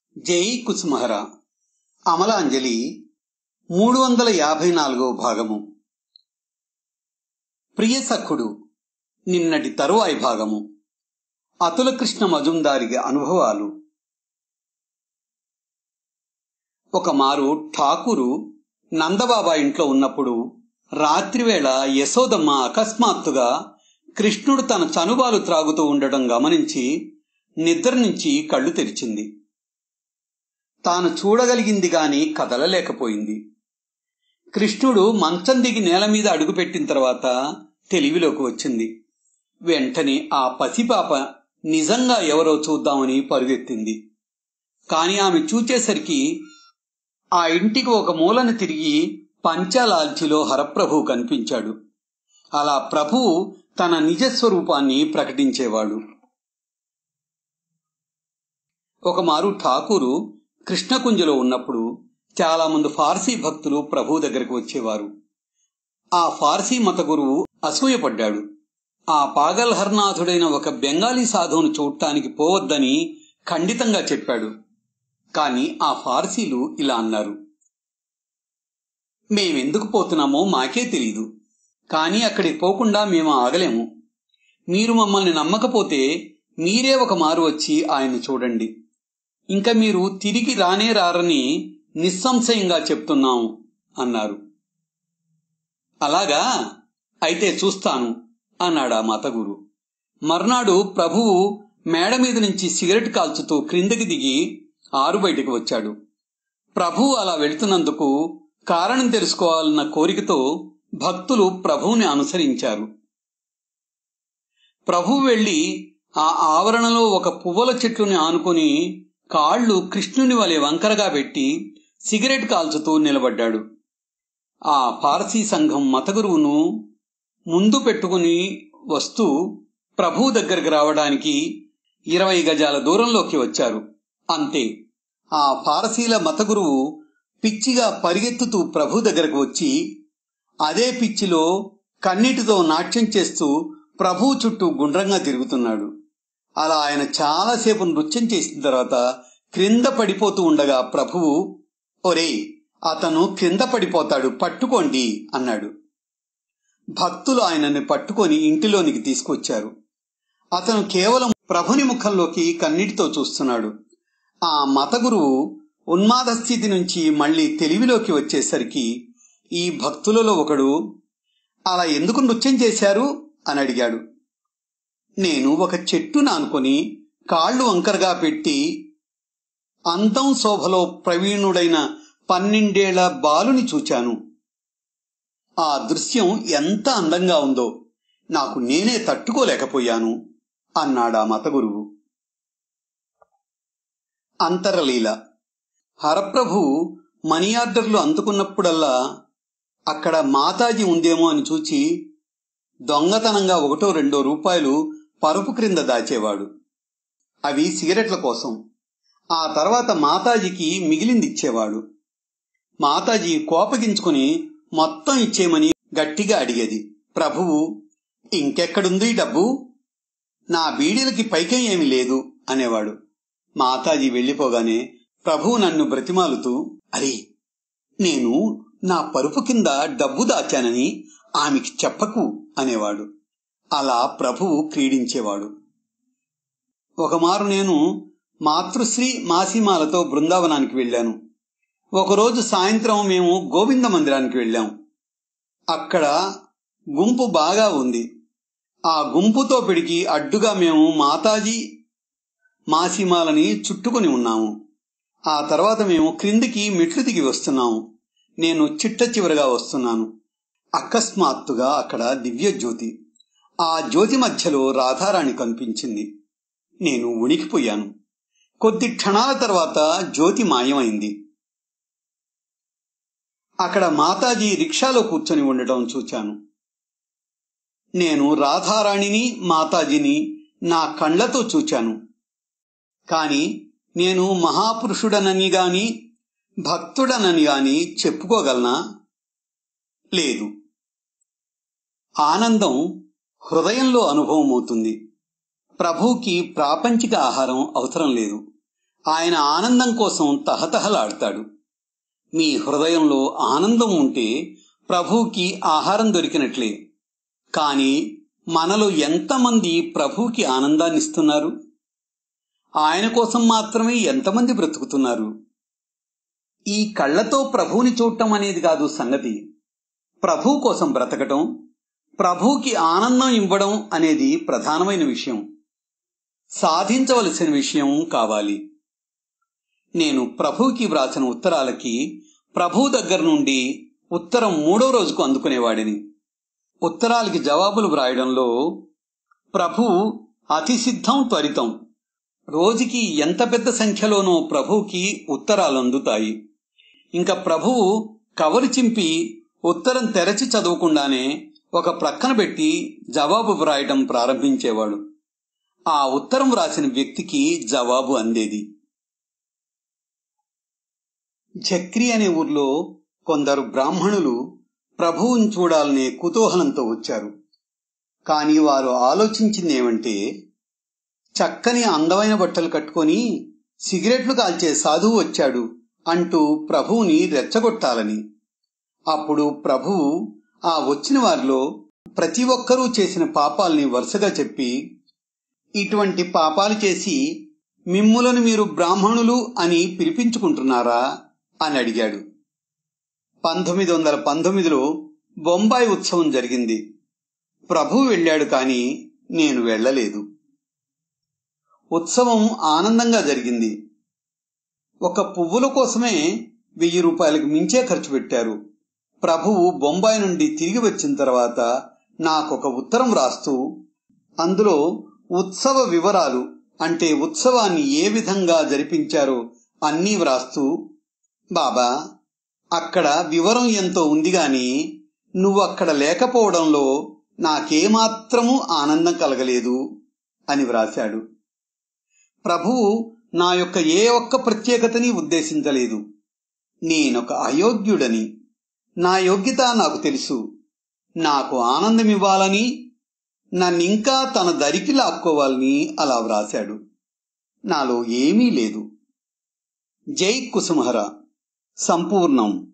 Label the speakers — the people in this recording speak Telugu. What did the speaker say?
Speaker 1: జై కుసుమహర అమలాంజలి మూడు వందల యాభై నాలుగో భాగము ప్రియ సఖుడు నిన్నటి తరువాయి భాగము అతుల కృష్ణ మజుందారికి అనుభవాలు ఒక మారు ఠాకూరు నందబాబా ఇంట్లో ఉన్నప్పుడు రాత్రివేళ యశోదమ్మ అకస్మాత్తుగా కృష్ణుడు తన చనుబాలు త్రాగుతూ ఉండడం గమనించి నిద్ర నుంచి కళ్ళు తెరిచింది తాను చూడగలిగింది గాని కదలలేకపోయింది కృష్ణుడు మంచం దిగి నేల మీద అడుగుపెట్టిన తర్వాత తెలివిలోకి వచ్చింది వెంటనే ఆ పసిపాప నిజంగా ఎవరో చూద్దామని పరుగెత్తింది కాని ఆమె చూచేసరికి ఆ ఇంటికి ఒక మూలను తిరిగి పంచాలాల్చిలో హరప్రభు కనిపించాడు అలా ప్రభువు తన నిజస్వరూపాన్ని ప్రకటించేవాడు ఒకమారు ఠాకూరు కృష్ణకుంజలో ఉన్నప్పుడు చాలా మంది ఫార్సీ భక్తులు ప్రభు దగ్గరకు వచ్చేవారు ఆ ఫార్సీ మత గురువు అసూయపడ్డాడు ఆ పాగల్ హర్నాథుడైన ఒక బెంగాలీ సాధువును చూడటానికి పోవద్దని ఖండితంగా చెప్పాడు కాని ఆ ఫార్సీలు ఇలా అన్నారు మేమెందుకు పోతున్నామో మాకే తెలీదు కానీ అక్కడికి పోకుండా మేము ఆగలేము మీరు మమ్మల్ని నమ్మకపోతే మీరే ఒక మారు వచ్చి ఆయన చూడండి ఇంకా మీరు తిరిగి రానే రారని నిస్సంశయంగా చెప్తున్నాం అన్నారు అలాగా అయితే చూస్తాను అన్నాడు ఆ మతగురు మర్నాడు ప్రభువు మేడ మీద నుంచి సిగరెట్ కాల్చుతూ క్రిందకి దిగి ఆరు బయటికి వచ్చాడు ప్రభువు అలా వెళుతున్నందుకు కారణం తెలుసుకోవాలన్న కోరికతో భక్తులు ప్రభువుని అనుసరించారు ప్రభువు వెళ్లి ఆ ఆవరణలో ఒక పువ్వుల చెట్టుని ఆనుకుని కాళ్ళు కృష్ణుని వలె వంకరగా పెట్టి సిగరెట్ కాల్చుతూ నిలబడ్డాడు ఆ పారసీ సంఘం మతగురువును ముందు పెట్టుకుని వస్తూ ప్రభువు దగ్గరికి రావడానికి ఇరవై గజాల దూరంలోకి వచ్చారు అంతే ఆ పారసీల మతగురువు పిచ్చిగా పరిగెత్తుతూ ప్రభు దగ్గరకు వచ్చి అదే పిచ్చిలో కన్నీటితో నాట్యం చేస్తూ ప్రభు చుట్టూ గుండ్రంగా తిరుగుతున్నాడు అలా ఆయన చాలాసేపు నృత్యం చేసిన తర్వాత క్రింద పడిపోతూ ఉండగా ప్రభువు ఒరే అతను క్రింద పడిపోతాడు పట్టుకోండి అన్నాడు భక్తులు ఆయనని పట్టుకొని ఇంటిలోనికి తీసుకొచ్చారు అతను కేవలం ప్రభుని ముఖంలోకి కన్నీటితో చూస్తున్నాడు ఆ మత గురువు ఉన్మాద స్థితి నుంచి మళ్ళీ తెలివిలోకి వచ్చేసరికి ఈ భక్తులలో ఒకడు అలా ఎందుకు నృత్యం చేశారు అని అడిగాడు నేను ఒక చెట్టును అనుకుని కాళ్ళు వంకరగా పెట్టి అందం శోభలో ప్రవీణుడైన పన్నెండేళ్ల బాలుని చూచాను ఆ దృశ్యం ఎంత అందంగా ఉందో నాకు నేనే తట్టుకోలేకపోయాను అన్నాడా మతగురువు అంతరలీల హరప్రభు మనీ ఆర్డర్లు అందుకున్నప్పుడల్లా అక్కడ మాతాజీ ఉందేమో అని చూచి దొంగతనంగా ఒకటో రెండో రూపాయలు పరుపు క్రింద దాచేవాడు అవి సిగరెట్ల కోసం ఆ తర్వాత మాతాజీకి మిగిలింది ఇచ్చేవాడు మాతాజీ కోపగించుకుని మొత్తం ఇచ్చేయమని గట్టిగా అడిగేది ప్రభువు ఇంకెక్కడుంది డబ్బు నా బీడీలకి పైకం ఏమి లేదు అనేవాడు మాతాజీ వెళ్లిపోగానే ప్రభువు నన్ను బ్రతిమాలుతూ అరే నేను నా పరుపు కింద డబ్బు దాచానని ఆమెకి చెప్పకు అనేవాడు అలా ప్రభువు క్రీడించేవాడు ఒకమారు నేను మాతృశ్రీ మాసిమాలతో బృందావనానికి వెళ్ళాను ఒకరోజు సాయంత్రం మేము గోవింద మందిరానికి వెళ్ళాం అక్కడ గుంపు బాగా ఉంది ఆ గుంపుతో పిడికి అడ్డుగా మేము మాతాజీ మాసిమాలని చుట్టుకుని ఉన్నాము ఆ తర్వాత మేము క్రిందికి మెట్లు దిగి వస్తున్నాము నేను చిట్ట చివరగా వస్తున్నాను అకస్మాత్తుగా అక్కడ దివ్య జ్యోతి ఆ జ్యోతి మధ్యలో రాధారాణి కనిపించింది నేను ఉనికిపోయాను కొద్ది క్షణాల తర్వాత జ్యోతి మాయమైంది అక్కడ మాతాజీ రిక్షాలో కూర్చొని ఉండటం చూచాను నేను రాధారాణిని మాతాజీని నా కళ్లతో చూచాను కాని నేను మహాపురుషుడనని గాని భక్తుడనని గాని చెప్పుకోగలనా లేదు ఆనందం హృదయంలో అనుభవమవుతుంది ప్రభువుకి ప్రాపంచిక ఆహారం అవసరం లేదు ఆయన ఆనందం కోసం తహతహలాడతాడు మీ హృదయంలో ఆనందం ఉంటే ప్రభువుకి ఆహారం దొరికినట్లే కానీ మనలో ఎంతమంది ప్రభువుకి ఆనందాన్ని ఇస్తున్నారు ఆయన కోసం మాత్రమే ఎంతమంది బ్రతుకుతున్నారు ఈ కళ్ళతో ప్రభువుని చూడటం అనేది కాదు సంగతి ప్రభువు కోసం బ్రతకటం ప్రభువుకి ఆనందం ఇవ్వడం అనేది ప్రధానమైన విషయం సాధించవలసిన విషయం కావాలి నేను ప్రభువుకి వ్రాసిన ఉత్తరాలకి ప్రభు దగ్గర నుండి ఉత్తరం మూడో రోజుకు అందుకునేవాడిని ఉత్తరాలకి జవాబులు వ్రాయడంలో ప్రభు అతి సిద్ధం త్వరితం రోజుకి ఎంత పెద్ద సంఖ్యలోనో ప్రభువుకి ఉత్తరాలు అందుతాయి ఇంకా ప్రభువు కవరు చింపి ఉత్తరం తెరచి చదవకుండానే ఒక ప్రక్కన పెట్టి జవాబు వ్రాయడం ప్రారంభించేవాడు ఆ ఉత్తరం వ్రాసిన వ్యక్తికి జవాబు అందేది జక్రి అనే ఊర్లో కొందరు బ్రాహ్మణులు ప్రభువుని చూడాలనే కుతూహలంతో వచ్చారు కాని వారు ఆలోచించింది ఏమంటే చక్కని అందమైన బట్టలు కట్టుకొని సిగరెట్లు కాల్చే సాధువు వచ్చాడు అంటూ ప్రభువుని రెచ్చగొట్టాలని అప్పుడు ప్రభువు ఆ వచ్చిన వారిలో ప్రతి ఒక్కరూ చేసిన పాపాల్ని వరుసగా చెప్పి ఇటువంటి పాపాలు చేసి మిమ్ములను మీరు బ్రాహ్మణులు అని పిలిపించుకుంటున్నారా అని అడిగాడు పంతొమ్మిది వందల పంతొమ్మిదిలో బొంబాయి ఉత్సవం జరిగింది ప్రభు వెళ్ళాడు కాని నేను వెళ్ళలేదు ఉత్సవం ఆనందంగా జరిగింది ఒక పువ్వుల కోసమే వెయ్యి రూపాయలకు మించే ఖర్చు పెట్టారు ప్రభువు బొంబాయి నుండి తిరిగి వచ్చిన తర్వాత నాకొక ఉత్తరం రాస్తూ అందులో ఉత్సవ వివరాలు అంటే ఉత్సవాన్ని ఏ విధంగా జరిపించారో అన్నీ వ్రాస్తూ బాబా అక్కడ వివరం ఎంతో ఉంది గాని నువ్వు అక్కడ లేకపోవడంలో నాకేమాత్రమూ ఆనందం కలగలేదు అని వ్రాశాడు ప్రభువు నా యొక్క ఏ ఒక్క ప్రత్యేకతని ఉద్దేశించలేదు నేనొక అయోగ్యుడని నా యోగ్యత నాకు తెలుసు నాకు ఆనందమివ్వాలని నన్నింకా తన దరికి లాక్కోవాలని అలా వ్రాశాడు నాలో ఏమీ లేదు జై కుసుమహర సంపూర్ణం